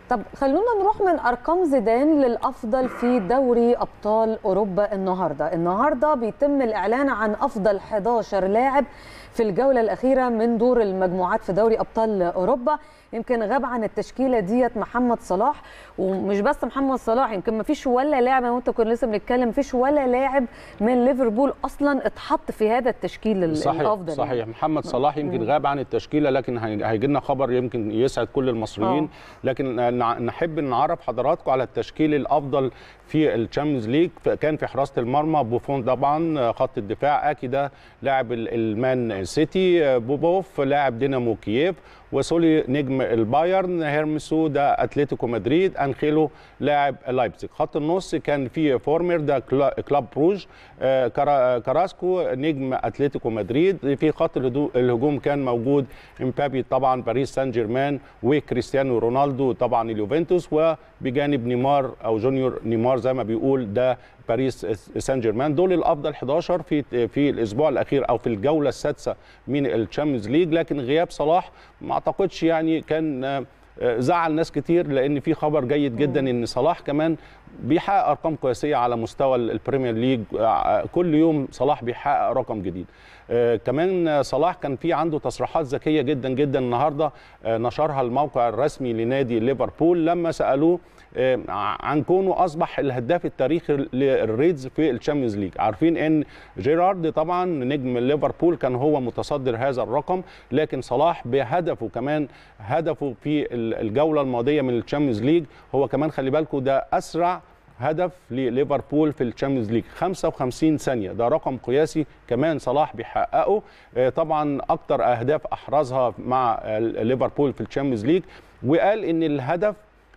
طب خلونا نروح من ارقام زيدان للافضل في دوري ابطال اوروبا النهارده النهارده بيتم الاعلان عن افضل 11 لاعب في الجوله الاخيره من دور المجموعات في دوري ابطال اوروبا يمكن غاب عن التشكيله ديت محمد صلاح ومش بس محمد صلاح يمكن ما فيش ولا لاعب انا وانت كنا لسه بنتكلم ما فيش ولا لاعب من ليفربول اصلا اتحط في هذا التشكيل صحيح الافضل صحيح يعني. محمد صلاح يمكن غاب عن التشكيله لكن هيجي لنا خبر يمكن يسعد كل المصريين آه. لكن نع- نحب نعرف حضراتكم على التشكيل الافضل في الشامبيونز ليج كان في حراسه المرمى بوفون طبعا خط الدفاع اكي ده لاعب ال- المان سيتي بوبوف لاعب دينامو كييف وسولي نجم البايرن هيرمسو ده اتلتيكو مدريد انخيلو لاعب لايبزيج خط النص كان في فورمر ده كلا- كلاب بروج آه، كرا- كراسكو نجم اتلتيكو مدريد في خط الهدو- الهجوم كان موجود امبابي طبعا باريس سان جيرمان وكريستيانو رونالدو طبعا اليوفنتوس وبجانب نيمار او جونيور نيمار زي ما بيقول ده باريس سان جيرمان دول الافضل 11 في في الاسبوع الاخير او في الجوله السادسه من الشامبيونز ليج لكن غياب صلاح ما اعتقدش يعني كان آه، آه، زعل ناس كتير لان في خبر جيد جدا ان صلاح كمان بيحقق ارقام قياسيه على مستوى البريمير ليج آه، كل يوم صلاح بيحقق رقم جديد آه، كمان آه، صلاح كان في عنده تصريحات ذكيه جدا جدا النهارده آه، نشرها الموقع الرسمي لنادي ليفربول لما سالوه آه، عن كونه اصبح الهداف التاريخي للريدز في الشامبيونز ليج عارفين ان جيرارد طبعا نجم ليفربول كان هو متصدر هذا الرقم لكن صلاح بهدفه كمان هدفه في الجوله الماضيه من الشامبيونز ليج هو كمان خلي بالكم ده اسرع هدف لليفربول في الشامبيونز ليج 55 ثانيه ده رقم قياسي كمان صلاح بيحققه آه، طبعا اكتر اهداف احرزها مع آه، ليفربول في الشامبيونز ليج وقال ان الهدف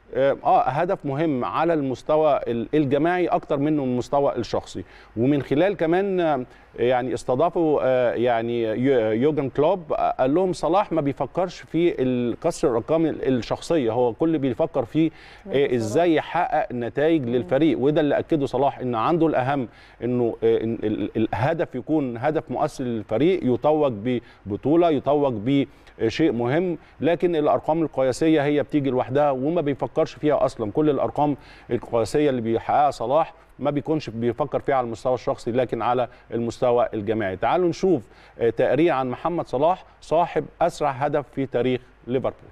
اه هدف مهم على المستوى ال- الجماعي اكتر منه المستوى الشخصي ومن خلال كمان آه، يعني استضافوا آه، يعني يو- يوجن كلوب آه، قال لهم صلاح ما بيفكرش في ال- كسر الارقام ال- الشخصيه هو كل بيفكر في آه، ازاي يحقق نتائج للفريق وده اللي اكده صلاح ان عنده الاهم انه آه، إن ال- الهدف يكون هدف مؤثر للفريق يتوج ببطوله يتوج ب شيء مهم لكن الارقام القياسيه هي بتيجي لوحدها وما بيفكرش فيها اصلا كل الارقام القياسيه اللي بيحققها صلاح ما بيكونش بيفكر فيها على المستوى الشخصي لكن على المستوى الجماعي تعالوا نشوف آه، تقرير عن محمد صلاح صاحب اسرع هدف في تاريخ ليفربول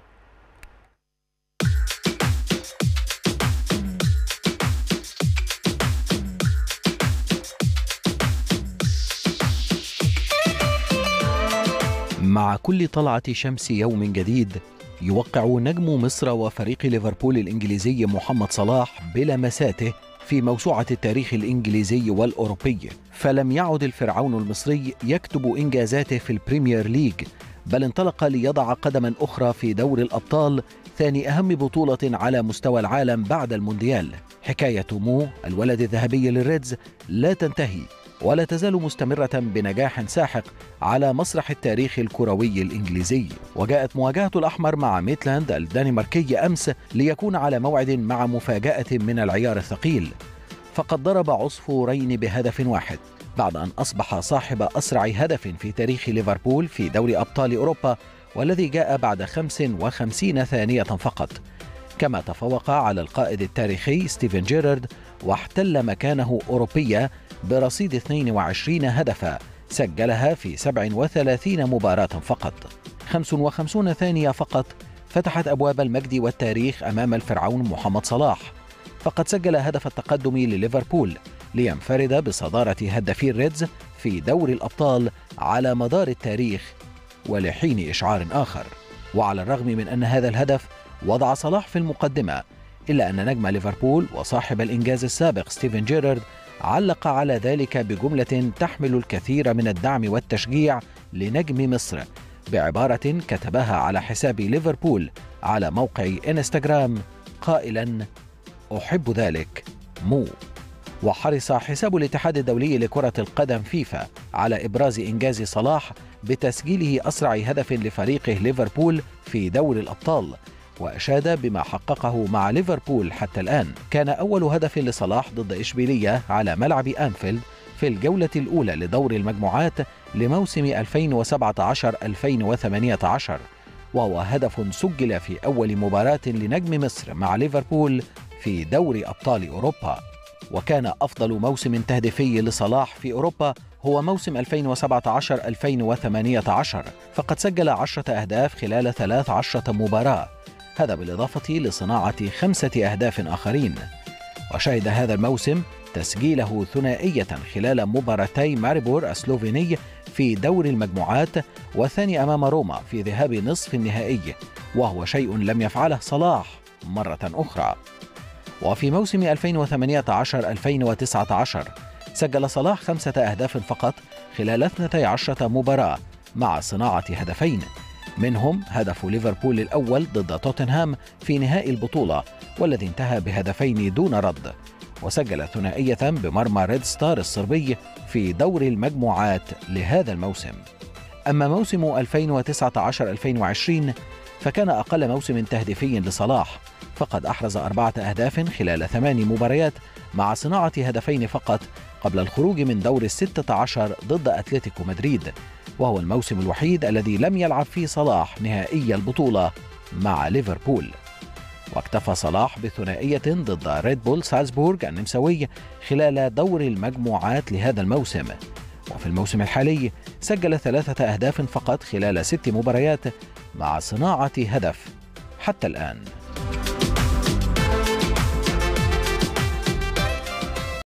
مع كل طلعة شمس يوم جديد يوقع نجم مصر وفريق ليفربول الإنجليزي محمد صلاح بلمساته في موسوعة التاريخ الإنجليزي والأوروبي فلم يعد الفرعون المصري يكتب إنجازاته في البريمير ليج بل انطلق ليضع قدما أخرى في دور الأبطال ثاني أهم بطولة على مستوى العالم بعد المونديال حكاية مو الولد الذهبي للريدز لا تنتهي ولا تزال مستمرة بنجاح ساحق على مسرح التاريخ الكروي الإنجليزي وجاءت مواجهة الأحمر مع ميتلاند الدنماركي أمس ليكون على موعد مع مفاجأة من العيار الثقيل فقد ضرب عصفورين بهدف واحد بعد أن أصبح صاحب أسرع هدف في تاريخ ليفربول في دوري أبطال أوروبا والذي جاء بعد 55 ثانية فقط كما تفوق على القائد التاريخي ستيفن جيرارد واحتل مكانه أوروبيا برصيد 22 هدفا سجلها في 37 مباراة فقط 55 ثانية فقط فتحت أبواب المجد والتاريخ أمام الفرعون محمد صلاح فقد سجل هدف التقدم لليفربول لينفرد بصدارة هدافي الريدز في دور الأبطال على مدار التاريخ ولحين إشعار آخر وعلى الرغم من أن هذا الهدف وضع صلاح في المقدمة إلا أن نجم ليفربول وصاحب الإنجاز السابق ستيفن جيرارد علق على ذلك بجملة تحمل الكثير من الدعم والتشجيع لنجم مصر بعبارة كتبها على حساب ليفربول على موقع انستغرام قائلا أحب ذلك مو وحرص حساب الاتحاد الدولي لكرة القدم فيفا على إبراز إنجاز صلاح بتسجيله أسرع هدف لفريقه ليفربول في دور الأبطال وأشاد بما حققه مع ليفربول حتى الآن كان أول هدف لصلاح ضد إشبيلية على ملعب أنفيلد في الجولة الأولى لدور المجموعات لموسم 2017-2018 وهو هدف سجل في أول مباراة لنجم مصر مع ليفربول في دوري أبطال أوروبا وكان أفضل موسم تهديفي لصلاح في أوروبا هو موسم 2017-2018 فقد سجل عشرة أهداف خلال 13 مباراة هذا بالإضافة لصناعة خمسة أهداف آخرين وشهد هذا الموسم تسجيله ثنائية خلال مباراتي ماريبور السلوفيني في دور المجموعات والثاني أمام روما في ذهاب نصف النهائي وهو شيء لم يفعله صلاح مرة أخرى وفي موسم 2018-2019 سجل صلاح خمسة أهداف فقط خلال 12 مباراة مع صناعة هدفين منهم هدف ليفربول الأول ضد توتنهام في نهائي البطولة والذي انتهى بهدفين دون رد وسجل ثنائية بمرمى ريد ستار الصربي في دور المجموعات لهذا الموسم أما موسم 2019-2020 فكان أقل موسم تهديفي لصلاح فقد أحرز أربعة أهداف خلال ثمان مباريات مع صناعة هدفين فقط قبل الخروج من دور الستة عشر ضد أتلتيكو مدريد وهو الموسم الوحيد الذي لم يلعب فيه صلاح نهائي البطولة مع ليفربول واكتفى صلاح بثنائية ضد ريد بول سالزبورغ النمساوي خلال دور المجموعات لهذا الموسم وفي الموسم الحالي سجل ثلاثة أهداف فقط خلال ست مباريات مع صناعة هدف حتى الآن